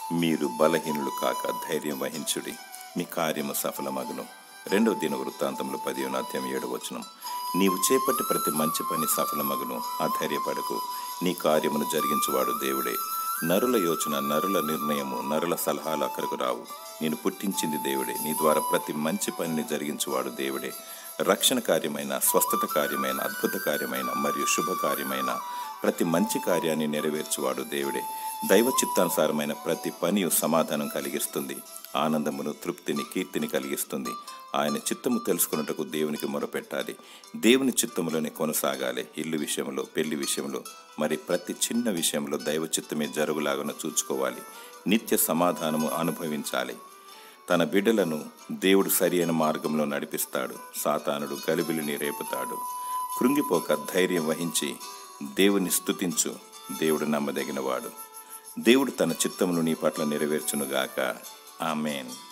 మీరు బలహీనులు కాక ధైర్యం వహించుడి మీ కార్యము సఫలమగును రెండవ దిన వృత్తాంతంలో పదిహేను అధ్యాయం ఏడు వచనం నీవు చేపట్టి ప్రతి మంచి పని సఫలమగును అధైర్యపడకు నీ కార్యమును జరిగించువాడు దేవుడే నరుల యోచన నరుల నిర్ణయము నరుల సలహాలు అక్కడికి రావు నేను పుట్టించింది దేవుడే నీ ద్వారా ప్రతి మంచి పనిని జరిగించువాడు దేవుడే రక్షణ కార్యమైన స్వస్థత కార్యమైన అద్భుత కార్యమైన మరియు శుభకార్యమైన ప్రతి మంచి కార్యాన్ని నెరవేర్చువాడు దేవుడే దైవ చిత్తానుసారమైన ప్రతి పని సమాధానం కలిగిస్తుంది ఆనందమును తృప్తిని కీర్తిని కలిగిస్తుంది ఆయన చిత్తము తెలుసుకున్నటకు దేవునికి మొరపెట్టాలి దేవుని చిత్తములోనే కొనసాగాలి ఇల్లు విషయంలో పెళ్లి విషయంలో మరి ప్రతి చిన్న విషయంలో దైవ చిత్తమే జరుగులాగా చూచుకోవాలి నిత్య సమాధానము అనుభవించాలి తన బిడ్డలను దేవుడు సరి అయిన మార్గంలో నడిపిస్తాడు సాతానుడు గలిబిలిని రేపుతాడు కృంగిపోక ధైర్యం వహించి దేవుని స్తుతించు దేవుడు నమ్మదగినవాడు దేవుడు తన చిత్తమును నీ పట్ల నెరవేర్చునుగాక ఆమెన్